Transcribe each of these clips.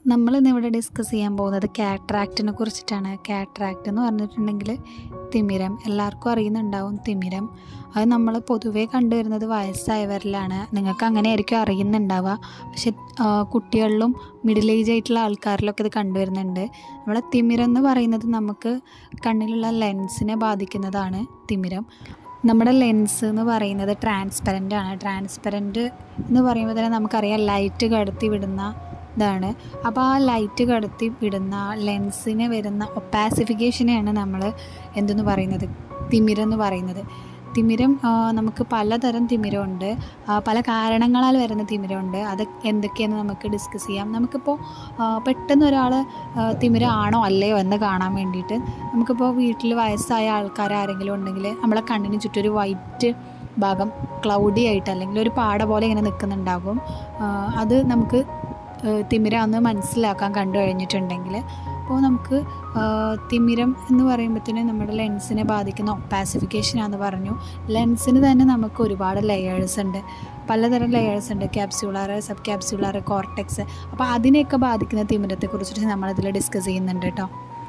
നമ്മൾ ഇന്നിവിടെ ഡിസ്കസ് ചെയ്യാൻ പോകുന്നത് കാട്രാക്റ്റിനെ കുറിച്ചിട്ടാണ് കാട്രാക്റ്റ് എന്ന് പറഞ്ഞിട്ടുണ്ടെങ്കിൽ തിമിരം എല്ലാവർക്കും അറിയുന്നുണ്ടാവും തിമിരം അത് നമ്മൾ പൊതുവേ കണ്ടുവരുന്നത് വയസ്സായവരിലാണ് നിങ്ങൾക്ക് അങ്ങനെ ആയിരിക്കും അറിയുന്നുണ്ടാവുക പക്ഷെ ആ, കുട്ടികളിലും മിഡിൽ ഏജ് ആയിട്ടുള്ള ആൾക്കാരിലൊക്കെ ഇത് കണ്ടുവരുന്നുണ്ട് നമ്മളെ തിമിരം എന്ന് പറയുന്നത് നമുക്ക് കണ്ണിലുള്ള ലെൻസിനെ ബാധിക്കുന്നതാണ് തിമിരം നമ്മുടെ ലെൻസ് എന്ന് പറയുന്നത് ട്രാൻസ്പെറൻ്റ് ആണ് ട്രാൻസ്പെറൻറ്റ് എന്ന് പറയുമ്പോൾ തന്നെ നമുക്കറിയാം ലൈറ്റ് കടത്തി വിടുന്ന ഇതാണ് അപ്പോൾ ആ ലൈറ്റ് കടത്തി വിടുന്ന ലെൻസിന് വരുന്ന ഒപ്പാസിഫിക്കേഷനെയാണ് നമ്മൾ എന്തെന്ന് പറയുന്നത് തിമിരം എന്ന് പറയുന്നത് തിമിരം ആ, നമുക്ക് പലതരം തിമിരമുണ്ട് ആ, പല കാരണങ്ങളാൽ വരുന്ന തിമിരമുണ്ട് അത് എന്തൊക്കെയെന്ന് നമുക്ക് ഡിസ്കസ് ചെയ്യാം നമുക്കിപ്പോൾ ആ, പെട്ടെന്ന് ഒരാൾ തിമിരമാണോ അല്ലയോ എന്ന് കാണാൻ വേണ്ടിയിട്ട് നമുക്കിപ്പോൾ വീട്ടിൽ വയസ്സായ ആൾക്കാർ ആരെങ്കിലും ഉണ്ടെങ്കിൽ നമ്മളെ കണ്ണിന് ചുറ്റും ഒരു വൈറ്റ് ഭാഗം ക്ലൗഡി ആയിട്ട് അല്ലെങ്കിൽ ഒരു പാട പോലെ ഇങ്ങനെ നിൽക്കുന്നുണ്ടാകും ആ, അത് നമുക്ക് ഏഹ് തിമിരാന്ന് മനസ്സിലാക്കാൻ കണ്ടു കഴിഞ്ഞിട്ടുണ്ടെങ്കിൽ അപ്പോൾ നമുക്ക് ആഹ് തിമിരം എന്ന് പറയുമ്പോഴത്തേനും നമ്മുടെ ലെൻസിനെ ബാധിക്കുന്ന ഒപ്പാസിഫിക്കേഷനാന്ന് പറഞ്ഞു ലെൻസിന് തന്നെ നമുക്ക് ഒരുപാട് ലെയേഴ്സ് ഉണ്ട് പലതരം ലെയേഴ്സ് ഉണ്ട് ക്യാപ്സ്യൂളാർ സബ് ക്യാപ്സ്യൂളാർ കോർട്ടെക്സ് അപ്പോൾ അതിനെയൊക്കെ ബാധിക്കുന്ന തിമിരത്തെക്കുറിച്ചിട്ട് നമ്മളതിൽ ഡിസ്കസ് ചെയ്യുന്നുണ്ട് കേട്ടോ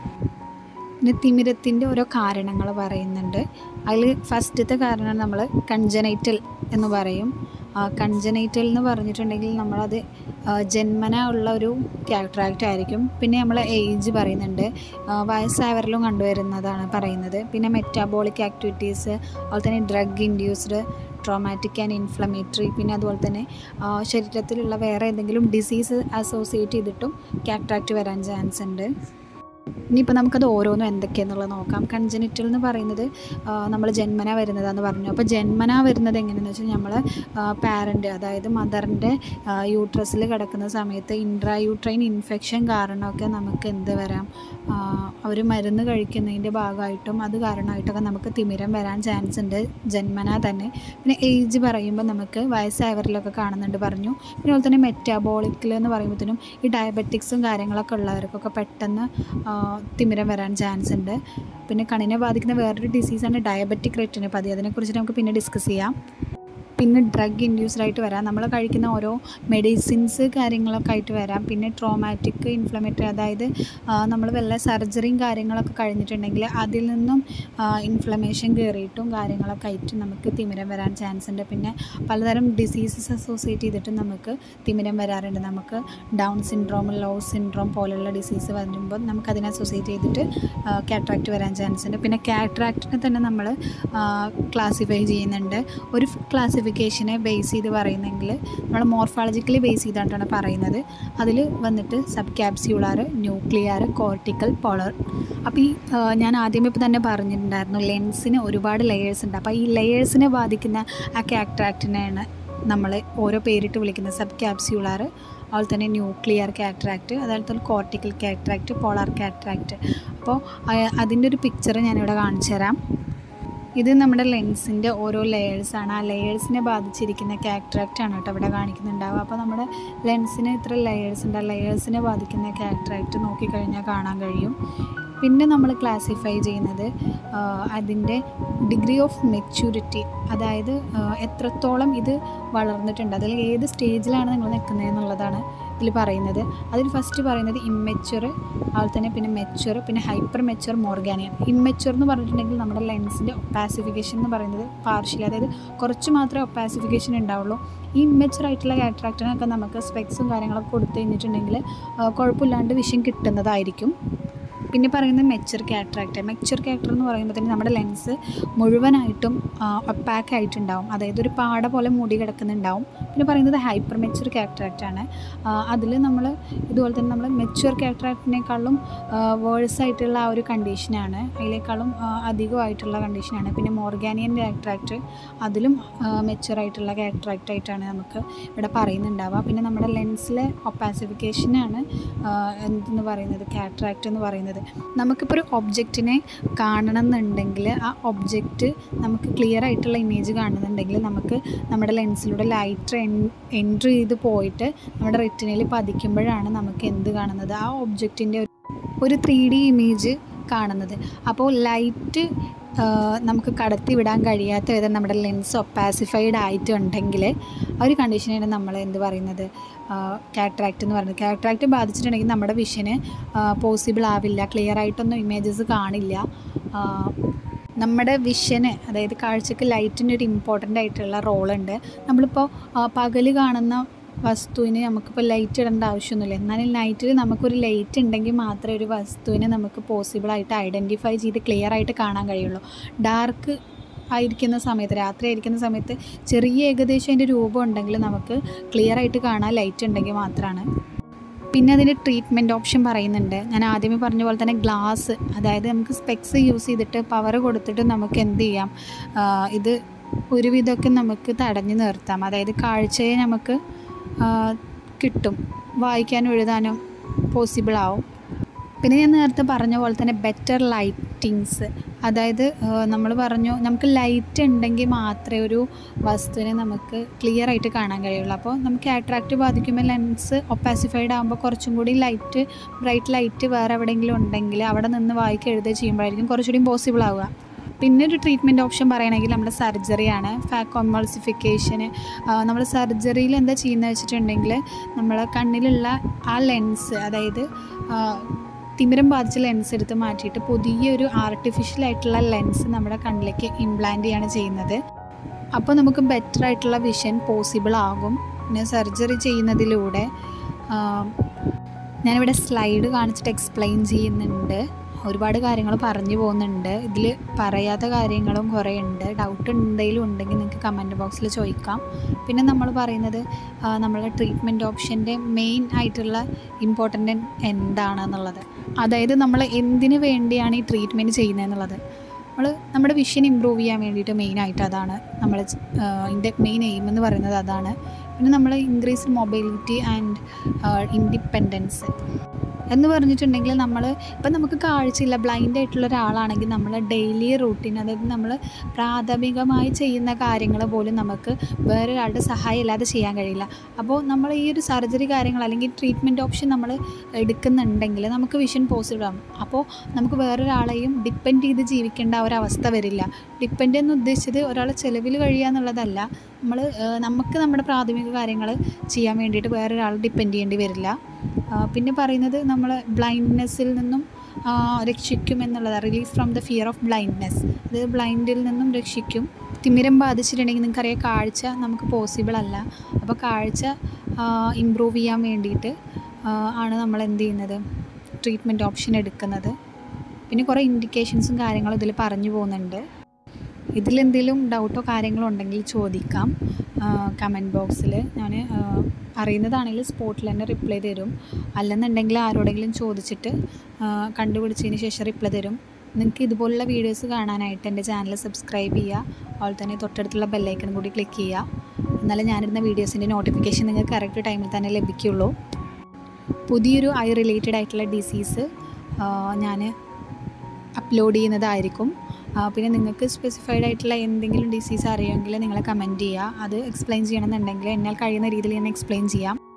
പിന്നെ തിമിരത്തിൻ്റെ ഓരോ കാരണങ്ങൾ പറയുന്നുണ്ട് അതിൽ ഫസ്റ്റത്തെ കാരണം നമ്മൾ കൺജനൈറ്റൽ എന്ന് പറയും കൺജനൈറ്റൽ എന്ന് പറഞ്ഞിട്ടുണ്ടെങ്കിൽ നമ്മളത് ആ, ജന്മന ഉള്ള ഒരു കാറ്ററാക്റ്റ് ആയിരിക്കും പിന്നെ നമ്മൾ ഏജ് പറയുന്നുണ്ട് ആ, വയസ്സായവരിലും കണ്ടുവരുന്നതാണ് പറയുന്നത് പിന്നെ മെറ്റാബോളിക് ആക്ടിവിറ്റീസ് അതുപോലെ തന്നെ drug induced traumatic and inflammatory പിന്നെ അതുപോലെ തന്നെ ആ, ശരീരത്തിലുള്ള വേറെ ഏതെങ്കിലും ഡിസീസ് അസോസിയേറ്റ് ചെയ്തിട്ടും കാറ്ററാക്റ്റ് വരാൻ ചാൻസ് ഉണ്ട് ഇനിയിപ്പോൾ നമുക്കത് ഓരോന്നും എന്തൊക്കെയാണെന്നുള്ളത് നോക്കാം കൺജനിറ്റൽ എന്ന് പറയുന്നത് നമ്മൾ ജന്മന വരുന്നതാന്ന് പറഞ്ഞു അപ്പോൾ ജന്മന വരുന്നത് എങ്ങനെയാണെന്ന് വെച്ചാൽ നമ്മൾ പാരൻ്റ് അതായത് മദറിൻ്റെ യൂട്രസിൽ കിടക്കുന്ന സമയത്ത് ഇൻട്രാ യൂട്രൈൻ ഇൻഫെക്ഷൻ കാരണമൊക്കെ നമുക്ക് എന്ത് വരാം അവർ മരുന്ന് കഴിക്കുന്നതിൻ്റെ ഭാഗമായിട്ടും അത് കാരണമായിട്ടൊക്കെ നമുക്ക് തിമിരം വരാൻ ചാൻസ് ഉണ്ട് ജന്മന തന്നെ പിന്നെ ഏജ് പറയുമ്പോൾ നമുക്ക് വയസ്സായവരിലൊക്കെ കാണുന്നുണ്ട് പറഞ്ഞു പിന്നെ അതുപോലെ തന്നെ മെറ്റാബോളിക്കിൽ എന്ന് പറയുമ്പോഴത്തേനും ഈ ഡയബറ്റിക്സും കാര്യങ്ങളൊക്കെ ഉള്ളവർക്കൊക്കെ പെട്ടെന്ന് ആ, തിമിരം വരാൻ ചാൻസ് ഉണ്ട് പിന്നെ കണ്ണിനെ ബാധിക്കുന്ന വേറൊരു ഡിസീസാണ് ഡയബറ്റിക് റെറ്റിനോപ്പതി അതിനെക്കുറിച്ച് നമുക്ക് പിന്നെ ഡിസ്കസ് ചെയ്യാം പിന്നെ ഡ്രഗ് ഇൻഡ്യൂസ്ഡ് ആയിട്ട് വരാം നമ്മൾ കഴിക്കുന്ന ഓരോ മെഡിസിൻസ് കാര്യങ്ങളൊക്കെ ആയിട്ട് വരാം പിന്നെ ട്രോമാറ്റിക് ഇൻഫ്ലമേറ്ററി അതായത് നമ്മൾ വല്ല സർജറിയും കാര്യങ്ങളൊക്കെ കഴിഞ്ഞിട്ടുണ്ടെങ്കിൽ അതിൽ നിന്നും ഇൻഫ്ലമേഷൻ കയറിയിട്ടും കാര്യങ്ങളൊക്കെ ആയിട്ട് നമുക്ക് തിമിരം വരാൻ ചാൻസ് ഉണ്ട് പിന്നെ പലതരം ഡിസീസസ് അസോസിയേറ്റ് ചെയ്തിട്ടും നമുക്ക് തിമിരം വരാറുണ്ട് നമുക്ക് ഡൗൺ സിൻഡ്രോം ലോ സിൻഡ്രോം പോലുള്ള ഡിസീസ് വരുമ്പോൾ നമുക്ക് അതിനെ അസോസിയേറ്റ് ചെയ്തിട്ട് കാട്രാക്റ്റ് വരാൻ ചാൻസ് ഉണ്ട് പിന്നെ കാട്രാക്റ്റിനെ തന്നെ നമ്മൾ ക്ലാസിഫൈ ചെയ്യുന്നുണ്ട് ഒരു ക്ലാസിഫിക്കേഷനെ ബേസ് ചെയ്ത് പറയുന്നെങ്കിൽ നമ്മൾ മോർഫോളജിക്കലി ബേസ് ചെയ്തിട്ടാണ് പറയുന്നത് അതിൽ വന്നിട്ട് sub capsular nuclear cortical polar അപ്പോൾ ഈ ആ, ഞാൻ ആദ്യമേ ഇപ്പോൾ തന്നെ പറഞ്ഞിട്ടുണ്ടായിരുന്നു ലെൻസിന് ഒരുപാട് ലെയേഴ്സ് ഉണ്ട് അപ്പോൾ ഈ ലെയേഴ്സിനെ ബാധിക്കുന്ന ആ കാട്രാക്റ്റിനെയാണ് നമ്മൾ ഓരോ പേരിട്ട് വിളിക്കുന്നത് സബ് ക്യാപ്സ്യൂളാർ അതുപോലെ തന്നെ ന്യൂക്ലിയർ കാട്രാക്റ്റ് അതുപോലെ തന്നെ കോർട്ടിക്കൽ കാട്രാക്റ്റ് പോളാർ കാട്രാക്റ്റ് അപ്പോൾ അതിൻ്റെ ഒരു പിക്ചർ ഞാനിവിടെ കാണിച്ചു തരാം ഇത് നമ്മുടെ ലെൻസിൻ്റെ ഓരോ ലെയേഴ്സാണ് ആ ലെയേഴ്സിനെ ബാധിച്ചിരിക്കുന്ന കാട്രാക്റ്റ് ആണ് കേട്ടോ ഇവിടെ കാണിക്കുന്നുണ്ടാവുക അപ്പോൾ നമ്മുടെ ലെൻസിന് ഇത്ര ലെയേഴ്സ് ഉണ്ട് ആ ലെയേഴ്സിനെ ബാധിക്കുന്ന കാട്രാക്റ്റ് നോക്കിക്കഴിഞ്ഞാൽ കാണാൻ കഴിയും പിന്നെ നമ്മൾ ക്ലാസിഫൈ ചെയ്യുന്നത് അതിൻ്റെ ഡിഗ്രി ഓഫ് മെച്യൂരിറ്റി അതായത് ആ, എത്രത്തോളം ഇത് വളർന്നിട്ടുണ്ട് അതിൽ ഏത് സ്റ്റേജിലാണ് നിങ്ങൾ നിൽക്കുന്നത് എന്നുള്ളതാണ് ഇതിൽ പറയുന്നത് അതിൽ ഫസ്റ്റ് പറയുന്നത് ഇമ്മെച്വർ അതുപോലെ തന്നെ പിന്നെ മെച്വർ പിന്നെ ഹൈപ്പർ മെച്വർ മോർഗാനിയൻ ഇമ്മെച്വർ എന്ന് പറഞ്ഞിട്ടുണ്ടെങ്കിൽ നമ്മുടെ ലെൻസിൻ്റെ ഒപ്പാസിഫിക്കേഷൻ എന്ന് പറയുന്നത് പാർഷ്യലി അതായത് കുറച്ച് മാത്രമേ ഒപ്പാസിഫിക്കേഷൻ ഉണ്ടാവുള്ളൂ ഈ ഇമ്മെച്വർ ആയിട്ടുള്ള കാറ്ററാക്റ്റിനൊക്കെ നമുക്ക് സ്പെക്സും കാര്യങ്ങളൊക്കെ കൊടുത്തു കഴിഞ്ഞിട്ടുണ്ടെങ്കിൽ ആ, കുഴപ്പമില്ലാണ്ട് വിഷയം കിട്ടുന്നതായിരിക്കും പിന്നെ പറയുന്നത് മെച്ചർ കാറ്ററാക്റ്റ് മെച്ചർ കാറ്റർ എന്ന് പറയുമ്പോൾ തന്നെ നമ്മുടെ ലെൻസ് മുഴുവനായിട്ടും ഒപ്പാക്ക് ആയിട്ടുണ്ടാവും അതായത് ഒരു പാട പോലെ മൂടി കിടക്കുന്നുണ്ടാവും പിന്നെ പറയുന്നത് ഹൈപ്പർ മെച്ചർ കാറ്ററാക്റ്റ് ആണ് അതിൽ നമ്മൾ ഇതുപോലെ തന്നെ നമ്മൾ മെച്ചുവർ കാറ്ററാക്റ്റിനേക്കാളും വേഴ്സ് ആയിട്ടുള്ള ആ ഒരു കണ്ടീഷനാണ് അതിനേക്കാളും ആ, അധികമായിട്ടുള്ള കണ്ടീഷനാണ് പിന്നെ മോർഗാനിയൻ കാറ്ററാക്റ്റ് അതിലും മെച്ചുവർ ആയിട്ടുള്ള കാറ്ററാക്റ്റ് ആയിട്ടാണ് നമുക്ക് ഇവിടെ പറയുന്നുണ്ടാവുക പിന്നെ നമ്മുടെ ലെൻസിലെ ഒപ്പാസിഫിക്കേഷനാണ് എന്തെന്ന് പറയുന്നത് കാറ്ററാക്റ്റ് എന്ന് പറയുന്നത് നമുക്കിപ്പോൾ ഒരു ഒബ്ജക്റ്റിനെ കാണണം എന്നുണ്ടെങ്കിൽ ആ ഒബ്ജക്റ്റ് നമുക്ക് ക്ലിയർ ആയിട്ടുള്ള ഇമേജ് കാണുന്നുണ്ടെങ്കിൽ നമുക്ക് നമ്മുടെ ലെൻസിലൂടെ ലൈറ്റ് എൻട്രി ചെയ്ത് പോയിട്ട് നമ്മുടെ റെറ്റിനയിൽ പതിക്കുമ്പോഴാണ് നമുക്ക് എന്ത് കാണുന്നത് ആ ഒബ്ജക്റ്റിൻ്റെ ഒരു ത്രീ ഡി ഇമേജ് കാണുന്നത് അപ്പോൾ ലൈറ്റ് നമുക്ക് കടത്തി വിടാൻ കഴിയാത്ത വിധം നമ്മുടെ ലെൻസ് ഒപ്പാസിഫൈഡ് ആയിട്ടുണ്ടെങ്കിൽ ആ ഒരു കണ്ടീഷനാണ് നമ്മൾ എന്ത് പറയുന്നത് കാട്രാക്റ്റ് എന്ന് പറയുന്നത് കാട്രാക്റ്റ് ബാധിച്ചിട്ടുണ്ടെങ്കിൽ നമ്മുടെ വിഷന് പോസിബിൾ ആവില്ല ക്ലിയർ ആയിട്ടൊന്നും ഇമേജസ് കാണില്ല ആ, നമ്മുടെ വിഷന് അതായത് കാഴ്ചക്ക് ലൈറ്റിന് ഒരു ഇമ്പോർട്ടൻ്റ് ആയിട്ടുള്ള റോളുണ്ട് നമ്മളിപ്പോൾ പകൽ കാണുന്ന വസ്തുവിന് നമുക്കിപ്പോൾ ലൈറ്റ് ഇടേണ്ട ആവശ്യമൊന്നുമില്ല എന്നാലും നൈറ്റിൽ നമുക്കൊരു ലൈറ്റ് ഉണ്ടെങ്കിൽ മാത്രമേ ഒരു വസ്തുവിനെ നമുക്ക് പോസിബിളായിട്ട് ഐഡൻറ്റിഫൈ ചെയ്ത് ക്ലിയർ ആയിട്ട് കാണാൻ കഴിയുള്ളൂ ഡാർക്ക് ആയിരിക്കുന്ന സമയത്ത് രാത്രി ആയിരിക്കുന്ന സമയത്ത് ചെറിയ ഏകദേശം അതിൻ്റെ രൂപം ഉണ്ടെങ്കിൽ നമുക്ക് ക്ലിയർ ആയിട്ട് കാണാൻ ലൈറ്റ് ഉണ്ടെങ്കിൽ മാത്രമാണ് പിന്നെ അതിൻ്റെ ട്രീറ്റ്മെൻറ്റ് ഓപ്ഷൻ പറയുന്നുണ്ട് ഞാൻ ആദ്യമേ പറഞ്ഞ പോലെ തന്നെ ഗ്ലാസ് അതായത് നമുക്ക് സ്പെക്സ് യൂസ് ചെയ്തിട്ട് പവർ കൊടുത്തിട്ട് നമുക്ക് എന്ത് ചെയ്യാം ആ, ഇത് ഒരുവിധമൊക്കെ നമുക്ക് തടഞ്ഞു നിർത്താം അതായത് കാഴ്ചയെ നമുക്ക് ആ, കിട്ടും വായിക്കാനും എഴുതാനും പോസിബിൾ ആവും പിന്നെ ഞാൻ നേരത്തെ പറഞ്ഞ പോലെ തന്നെ ബെറ്റർ ലൈറ്റിങ്സ് അതായത് നമ്മൾ പറഞ്ഞു നമുക്ക് ലൈറ്റ് ഉണ്ടെങ്കിൽ മാത്രമേ ഒരു വസ്തുവിനെ നമുക്ക് ക്ലിയർ ആയിട്ട് കാണാൻ കഴിയുള്ളൂ അപ്പോൾ നമുക്ക് അട്രാക്റ്റ് ബാധിക്കുമ്പോൾ ലെൻസ് ഒപ്പാസിഫൈഡ് ആകുമ്പോൾ കുറച്ചും കൂടി ലൈറ്റ് ബ്രൈറ്റ് ലൈറ്റ് വേറെ എവിടെയെങ്കിലും ഉണ്ടെങ്കിൽ അവിടെ നിന്ന് വായിക്കുക എഴുതുക ചെയ്യുമ്പോഴായിരിക്കും കുറച്ചുകൂടി പോസിബിൾ ആവുക പിന്നെ ഒരു ട്രീറ്റ്മെൻറ്റ് ഓപ്ഷൻ പറയുകയാണെങ്കിൽ നമ്മുടെ സർജറിയാണ് ഫാക്കോമൾസിഫിക്കേഷന് നമ്മൾ സർജറിയിൽ എന്താ ചെയ്യുന്നത് വെച്ചിട്ടുണ്ടെങ്കിൽ നമ്മൾ കണ്ണിലുള്ള ആ ലെൻസ് അതായത് ആ, തിമിരം ബാധിച്ച ലെൻസ് എടുത്ത് മാറ്റിയിട്ട് പുതിയൊരു ആർട്ടിഫിഷ്യൽ ആയിട്ടുള്ള ലെൻസ് നമ്മുടെ കണ്ണിലേക്ക് ഇംപ്ലാന്റ് ചെയ്യാണ് ചെയ്യുന്നത് അപ്പോൾ നമുക്ക് ബെറ്റർ ആയിട്ടുള്ള വിഷൻ പോസിബിൾ ആകും പിന്നെ സർജറി ചെയ്യുന്നതിലൂടെ ആ, ഞാനിവിടെ സ്ലൈഡ് കാണിച്ചിട്ട് എക്സ്പ്ലെയിൻ ചെയ്യുന്നുണ്ട് ഒരുപാട് കാര്യങ്ങൾ പറഞ്ഞു പോകുന്നുണ്ട് ഇതിൽ പറയാത്ത കാര്യങ്ങളും കുറേ ഉണ്ട് ഡൗട്ട് എന്തെങ്കിലും ഉണ്ടെങ്കിൽ നിങ്ങൾക്ക് കമൻറ്റ് ബോക്സിൽ ചോദിക്കാം പിന്നെ നമ്മൾ പറയുന്നത് ആ, നമ്മളെ ട്രീറ്റ്മെൻറ്റ് ഓപ്ഷൻ്റെ മെയിൻ ആയിട്ടുള്ള ഇമ്പോർട്ടൻ്റ് എന്താണെന്നുള്ളത് അതായത് നമ്മൾ എന്തിനു വേണ്ടിയാണ് ഈ ട്രീറ്റ്മെൻറ്റ് ചെയ്യുന്നതെന്നുള്ളത് നമ്മൾ നമ്മുടെ വിഷൻ ഇമ്പ്രൂവ് ചെയ്യാൻ വേണ്ടിയിട്ട് മെയിനായിട്ട് അതാണ് നമ്മൾ ഇതിൻ്റെ മെയിൻ എയിം എന്ന് പറയുന്നത് അതാണ് പിന്നെ നമ്മൾ ഇൻക്രീസ് മൊബൈലിറ്റി ആൻഡ് ഇൻഡിപെൻഡൻസ് എന്ന് പറഞ്ഞിട്ടുണ്ടെങ്കിൽ നമ്മൾ ഇപ്പം നമുക്ക് കാഴ്ചയില്ല ബ്ലൈൻഡ് ആയിട്ടുള്ള ഒരാളാണെങ്കിൽ നമ്മൾ ഡെയിലി റൂട്ടീൻ അതായത് നമ്മൾ പ്രാഥമികമായി ചെയ്യുന്ന കാര്യങ്ങൾ പോലും നമുക്ക് വേറൊരാളുടെ സഹായം ഇല്ലാതെ ചെയ്യാൻ കഴിയില്ല അപ്പോൾ നമ്മൾ ഈ ഒരു സർജറി കാര്യങ്ങൾ അല്ലെങ്കിൽ ട്രീറ്റ്മെൻറ്റ് ഓപ്ഷൻ നമ്മൾ എടുക്കുന്നുണ്ടെങ്കിൽ നമുക്ക് വിഷൻ പോസിബിൾ ആവും അപ്പോൾ നമുക്ക് വേറൊരാളെയും ഡിപ്പെൻഡ് ചെയ്ത് ജീവിക്കേണ്ട ആ ഒരു അവസ്ഥ വരില്ല ഡിപ്പെൻഡ് എന്ന് ഉദ്ദേശിച്ചത് ഒരാളെ ചിലവിൽ കഴിയുക എന്നുള്ളതല്ല നമ്മൾ നമുക്ക് നമ്മുടെ പ്രാഥമിക കാര്യങ്ങൾ ചെയ്യാൻ വേണ്ടിയിട്ട് വേറൊരാൾ ഡിപ്പെൻഡ് ചെയ്യേണ്ടി വരില്ല ആ, പിന്നെ പറയുന്നത് നമ്മൾ ബ്ലൈൻഡ്നെസ്സിൽ നിന്നും ആ, രക്ഷിക്കും എന്നുള്ളതാണ് relief from the fear of blindness അത് ബ്ലൈൻഡിൽ നിന്നും രക്ഷിക്കും തിമിരം ബാധിച്ചിട്ടുണ്ടെങ്കിൽ നിങ്ങൾക്കറിയാം കാഴ്ച നമുക്ക് പോസിബിൾ അല്ല അപ്പോൾ കാഴ്ച ഇമ്പ്രൂവ് ചെയ്യാൻ വേണ്ടിയിട്ട് ആ, ആണ് നമ്മൾ എന്ത് ചെയ്യുന്നത് ട്രീറ്റ്മെൻറ്റ് ഓപ്ഷൻ എടുക്കുന്നത് പിന്നെ കുറേ ഇൻഡിക്കേഷൻസും കാര്യങ്ങളും ഇതിൽ പറഞ്ഞു പോകുന്നുണ്ട് ഇതിലെന്തെങ്കിലും ഡൗട്ടോ കാര്യങ്ങളോ ഉണ്ടെങ്കിൽ ചോദിക്കാം കമൻറ്റ് ബോക്സിൽ ഞാൻ അറിയുന്നതാണെങ്കിൽ സ്പോട്ടിൽ തന്നെ റിപ്ലൈ തരും അല്ലെന്നുണ്ടെങ്കിൽ ആരോടെങ്കിലും ചോദിച്ചിട്ട് ആ, കണ്ടുപിടിച്ചതിന് ശേഷം റിപ്ലൈ തരും നിങ്ങൾക്ക് ഇതുപോലുള്ള വീഡിയോസ് കാണാനായിട്ട് എൻ്റെ ചാനൽ സബ്സ്ക്രൈബ് ചെയ്യുക അതുപോലെ തന്നെ തൊട്ടടുത്തുള്ള ബെല്ലൈക്കൺ കൂടി ക്ലിക്ക് ചെയ്യുക എന്നാലേ ഞാനിടുന്ന വീഡിയോസിൻ്റെ നോട്ടിഫിക്കേഷൻ നിങ്ങൾക്ക് കറക്റ്റ് ടൈമിൽ തന്നെ ലഭിക്കുള്ളൂ പുതിയൊരു ഐ റിലേറ്റഡ് ആയിട്ടുള്ള ഡിസീസ് ഞാൻ അപ്ലോഡ് ചെയ്യുന്നതായിരിക്കും ആ, പിന്നെ നിങ്ങൾക്ക് സ്പെസിഫൈഡ് ആയിട്ടുള്ള എന്തെങ്കിലും ഡിസീസ് അറിയുമെങ്കിൽ നിങ്ങൾ കമൻറ്റ് ചെയ്യുക അത് എക്സ്പ്ലെയിൻ ചെയ്യണമെന്നുണ്ടെങ്കിൽ എന്നാൽ കഴിയുന്ന രീതിയിൽ ഞാൻ എക്സ്പ്ലെയിൻ ചെയ്യാം